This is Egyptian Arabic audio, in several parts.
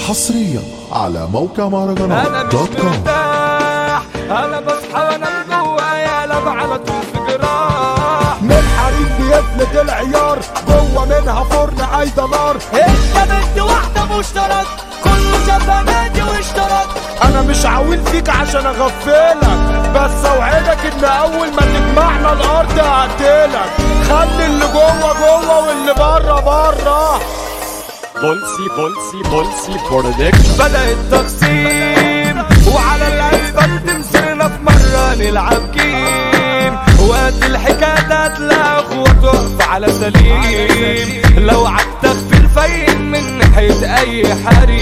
حصريا على موقع مهرجانات انا مش دوت كوم مرتاح انا بصحى وانام جوايا لما على طول في جراح من حريم بيفلت العيار جوه منها فرن عايده نار انت بنت واحده مشترك كله شاف نادي واشترك انا مش عاوين فيك عشان اغفلك بس اوعدك ان اول ما تجمعنا الارض هقتلك خلي اللي جوه جوه واللي بره بره بولسي بولسي بولسي برودكشن بدأ التقسيم وعلى الاسفلت مسرنا في مرة نلعب جيم وقت الحكاية هتلاقي اخوة تقف على سليم لو عدتك في الفين من ناحية اي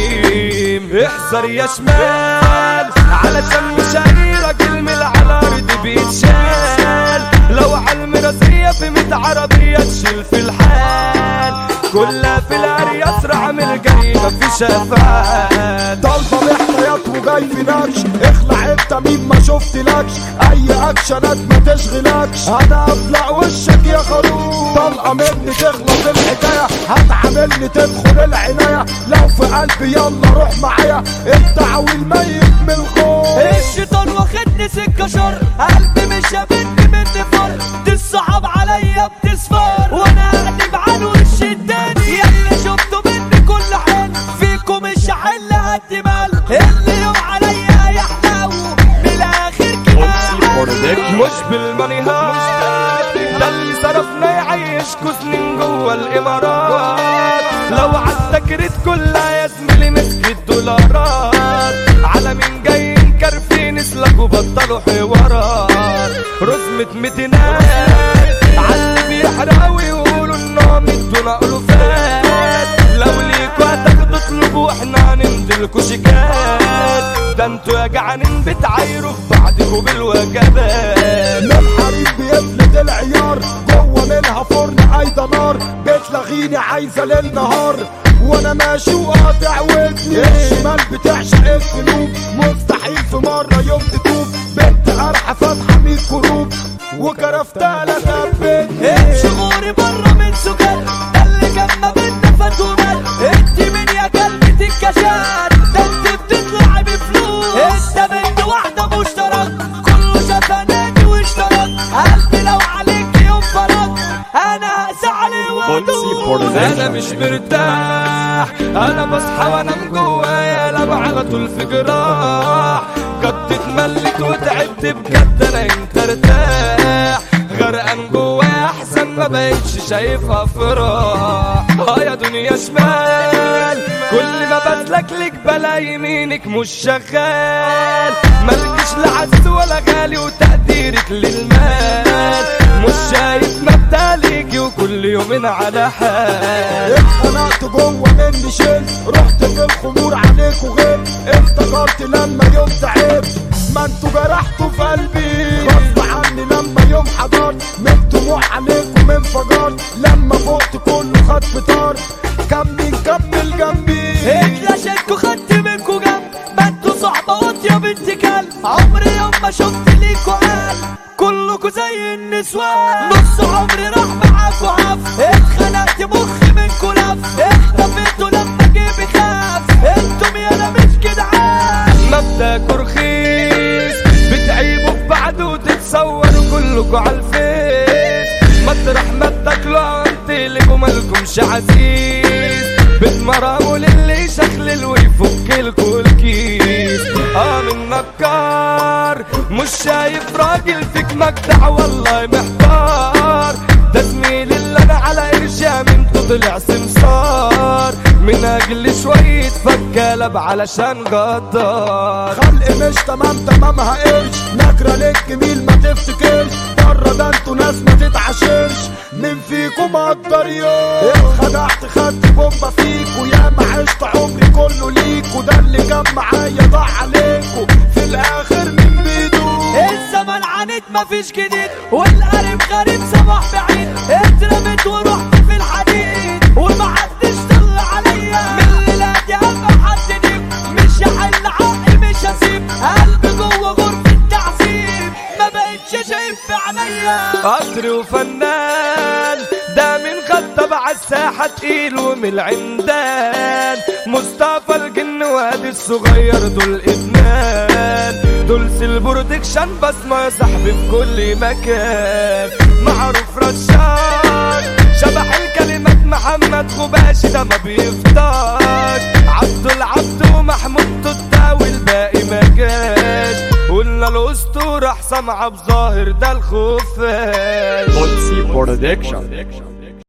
حريم احذر يا شمال علشان مش اي راجل من على الارض بيتشال لو على المراسية في ميت عربية تشيل في الحال كلها في الاري اسرع من الجري مفيش افعال طالبه باحتياط وجاي في نكش اخلع انت مين ما شفتلكش اي اكشنات ما تشغلكش انا افلق وشك يا خروف طلقه مني تخلص الحكايه هتعاملني تدخل العنايه لو في قلبي يلا روح معايا الدعوي الميت من الخوف الشيطان واخدني سكة شر قلبي مش هبني مني فر دي الصحاب عليا بتصفر وانا اقلب على وش التاني يلا شفتوا مني كل حل فيكم مش هحل قد مال اللي يوم عليا يحلو من الاخر كده مش بالماني هات ده اللي صرفنا يعيشكوا سنين جوه الامارات لو عالتكريت كلها يا زميلي مسكت دولارات على مين جاي مكرفين اسلكوا بطلوا حوارات رزمة ميتينات عاللي بيحرقوا يقولوا انهم ادونا الوفات لو ليكوا هتاخدوا اطلبوا احنا هنمدلكوا شيكات ده انتوا يا جعانين بتعايروا في بعضكوا بالوجبات من حريم بيفلت العيار جوه منها فرن عايده نار بتلغيني عايزه ليل نهار وانا ماشي وقاطع ودني الشمال بتعشق القلوب مستحيل في مره يوم تتوب بنت قرحه فاتحه 100 كروب وكرفتها لا ثبتني شغوري بره من سكر ده اللي كان ما بينا فتومات انت من يا كلمة الكشات ده انت بتطلعي بفلوس انت بنت واحدة مشترك كله شاف نادي واشترك قلبي لو عليك يوم فرق انا هسعلي وادوس انا مش مرتاح انا بصحى وانام جوايا لا على طول في جراح قد اتملت وتعبت بجد انا انت ارتاح غرقان جوايا احسن ما بقتش شايفها فراح اه يا دنيا شمال كل ما بسلك بلا يمينك مش شغال مالكش لا عز ولا غالي وتقديرك للمال مش شايف مبدأ ليكي وكل يومين على حال اتخنقت جوه مني شل رحت في الخمور عليك وغير افتكرت لما يوم تعبت ما انتوا جرحتوا في قلبي غصب عني لما يوم حضرت من دموع عليكم انفجرت لما فقت كله خد فطار كمل كمل جنبي اتلاشيتكوا خدت منكوا جنب ما انتوا صحبة قط يا بنت كلب عمري يوم ما شفت ليكوا قلب كلكوا زي النسوان نص عمري راح معاكوا عف اتخنقت مخي منكوا لف اختفيتوا لما جيبي خاف انتم يا انا مش جدعان مبدأكوا رخيص بتعيبوا في بعض وتتصوروا كلكوا عالفيس مطرح ما بتاكلوا انتلكوا مالكمش عزيز بتمرموا للي يشخلل ويفك لكوا الكيس اه من نكار مش شايف راجل فيك مجدع والله محتار ده زميلي اللي انا على قرشة منته طلع سمسار من اجل شوية فكالب علشان غدار خلق مش تمام تمامها قرش نكرة للجميل ما تفتكرش بره ده انتوا ناس ما تتعاشرش مين فيكم اقدر يوم اتخدعت خدت بومبا فيكوا يا ما عشت عمري كله ليكوا ده اللي كان معايا ضاع عليكوا في الاخر مين بيدوم الزمن عانيت مفيش جديد والقريب غريب صباح بعيد اترمت ورحت في الحديد ومحدش طلع عليا من ليلاتي ابقى حد ديك مش هحل حقي مش هسيب قلبي جوه غرفة تعذيب ما بقتش شايف في عينيا قطر وفنان ده من خطة على الساحة تقيل ومن العمدان مصطفى الجن وادي الصغير دول ادمان دول سيلبرودكشن بصمة يا صاحبي في كل مكان معروف رشاش شبح الكلمات محمد خباشي ده ما بيفضاش عبد العبد ومحمود توتا والباقي ما جاش قلنا الاسطوره حسام عبد ظاهر ده الخفاش Otzi Production.